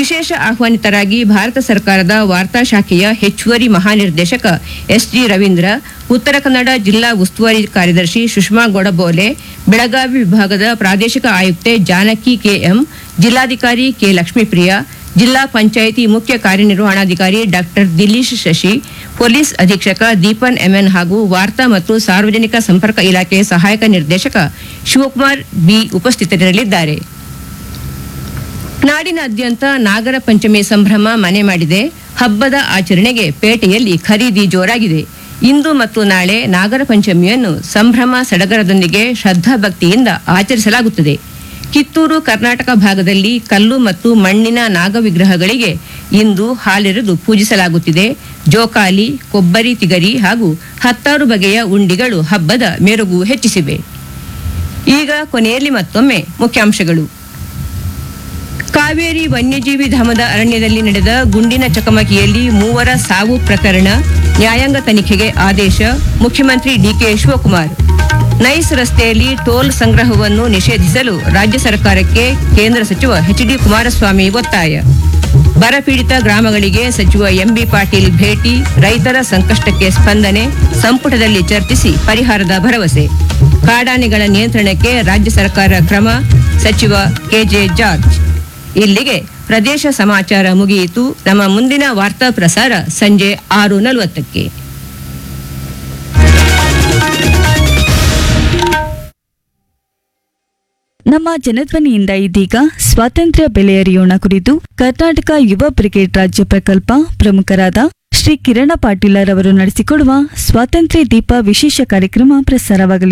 ವಿಶೇಷ ಆಹ್ವಾನಿತರಾಗಿ ಭಾರತ ಸರ್ಕಾರದ ವಾರ್ತಾ ಶಾಖೆಯ ಹೆಚ್ಚುವರಿ ಮಹಾನಿರ್ದೇಶಕ ಎಸ್ಜಿ ರವೀಂದ್ರ ಉತ್ತರ ಕನ್ನಡ ಜಿಲ್ಲಾ ಉಸ್ತುವಾರಿ ಕಾರ್ಯದರ್ಶಿ ಸುಷ್ಮಾ ಗೊಡಬೋಲೆ ಬೆಳಗಾವಿ ವಿಭಾಗದ ಪ್ರಾದೇಶಿಕ ಆಯುಕ್ತೆ ಜಾನಕಿ ಕೆಎಂ ಜಿಲ್ಲಾಧಿಕಾರಿ ಕೆ ಲಕ್ಷ್ಮೀಪ್ರಿಯ ಜಿಲ್ಲಾ ಪಂಚಾಯಿತಿ ಮುಖ್ಯ ಕಾರ್ಯನಿರ್ವಹಣಾಧಿಕಾರಿ ಡಾಕ್ಟರ್ ದಿಲೀಶ್ ಶಶಿ ಪೊಲೀಸ್ ಅಧೀಕ್ಷಕ ದೀಪನ್ ಎಂಎನ್ ಹಾಗೂ ವಾರ್ತಾ ಮತ್ತು ಸಾರ್ವಜನಿಕ ಸಂಪರ್ಕ ಇಲಾಖೆ ಸಹಾಯಕ ನಿರ್ದೇಶಕ ಶಿವಕುಮಾರ್ ಬಿ ಉಪಸ್ಥಿತರಿರಲಿದ್ದಾರೆ ನಾಡಿನಾದ್ಯಂತ ನಾಗರ ಪಂಚಮಿ ಸಂಭ್ರಮ ಮನೆ ಮಾಡಿದೆ ಹಬ್ಬದ ಆಚರಣೆಗೆ ಪೇಟೆಯಲ್ಲಿ ಖರೀದಿ ಜೋರಾಗಿದೆ ಇಂದು ಮತ್ತು ನಾಳೆ ನಾಗರ ಪಂಚಮಿಯನ್ನು ಸಂಭ್ರಮ ಸಡಗರದೊಂದಿಗೆ ಶ್ರದ್ಧಾಭಕ್ತಿಯಿಂದ ಆಚರಿಸಲಾಗುತ್ತದೆ ಕಿತ್ತೂರು ಕರ್ನಾಟಕ ಭಾಗದಲ್ಲಿ ಕಲ್ಲು ಮತ್ತು ಮಣ್ಣಿನ ನಾಗ ವಿಗ್ರಹಗಳಿಗೆ ಇಂದು ಹಾಲೆರೆದು ಪೂಜಿಸಲಾಗುತ್ತಿದೆ ಜೋಕಾಲಿ ಕೊಬ್ಬರಿ ತಿಗರಿ ಹಾಗೂ ಹತ್ತಾರು ಬಗೆಯ ಉಂಡಿಗಳು ಹಬ್ಬದ ಮೆರುಗು ಹೆಚ್ಚಿಸಿವೆ ಈಗ ಕೊನೆಯಲ್ಲಿ ಮತ್ತೊಮ್ಮೆ ಮುಖ್ಯಾಂಶಗಳು ಕಾವೇರಿ ವನ್ಯಜೀವಿ ಧಾಮದ ಅರಣ್ಯದಲ್ಲಿ ನಡೆದ ಗುಂಡಿನ ಚಕಮಕಿಯಲ್ಲಿ ಮೂವರ ಸಾವು ಪ್ರಕರಣ ನ್ಯಾಯಾಂಗ ತನಿಖೆಗೆ ಆದೇಶ ಮುಖ್ಯಮಂತ್ರಿ ಡಿಕೆ ಶಿವಕುಮಾರ್ ನೈಸ್ ರಸ್ತೆಯಲ್ಲಿ ಟೋಲ್ ಸಂಗ್ರಹವನ್ನು ನಿಷೇಧಿಸಲು ರಾಜ್ಯ ಸರ್ಕಾರಕ್ಕೆ ಕೇಂದ್ರ ಸಚಿವ ಎಚ್ ಡಿ ಕುಮಾರಸ್ವಾಮಿ ಒತ್ತಾಯ ಬರಪೀಡಿತ ಗ್ರಾಮಗಳಿಗೆ ಸಚಿವ ಎಂಬಿ ಪಾಟೀಲ್ ಭೇಟಿ ರೈತರ ಸಂಕಷ್ಟಕ್ಕೆ ಸ್ಪಂದನೆ ಸಂಪುಟದಲ್ಲಿ ಚರ್ಚಿಸಿ ಪರಿಹಾರದ ಭರವಸೆ ಕಾಡಾನೆಗಳ ನಿಯಂತ್ರಣಕ್ಕೆ ರಾಜ್ಯ ಸರ್ಕಾರ ಕ್ರಮ ಸಚಿವ ಕೆಜೆ ಜಾರ್ಜ್ ಇಲ್ಲಿಗೆ ಪ್ರದೇಶ ಸಮಾಚಾರ ಮುಗಿಯಿತು ನಮ್ಮ ಮುಂದಿನ ವಾರ್ತಾ ಪ್ರಸಾರ ಸಂಜೆ ಆರು ನಲವತ್ತಕ್ಕೆ ನಮ್ಮ ಜನಧ್ವನಿಯಿಂದ ಇದೀಗ ಸ್ವಾತಂತ್ರ್ಯ ಬೆಲೆ ಅರಿಯೋಣ ಕುರಿತು ಕರ್ನಾಟಕ ಯುವ ಬ್ರಿಗೇಡ್ ರಾಜ್ಯ ಪ್ರಕಲ್ಪ ಪ್ರಮುಖರಾದ ಶ್ರೀ ಕಿರಣ ಪಾಟೀಲರ್ ಅವರು ನಡೆಸಿಕೊಡುವ ಸ್ವಾತಂತ್ರ್ಯ ದೀಪ ವಿಶೇಷ ಕಾರ್ಯಕ್ರಮ ಪ್ರಸಾರವಾಗಲಿದೆ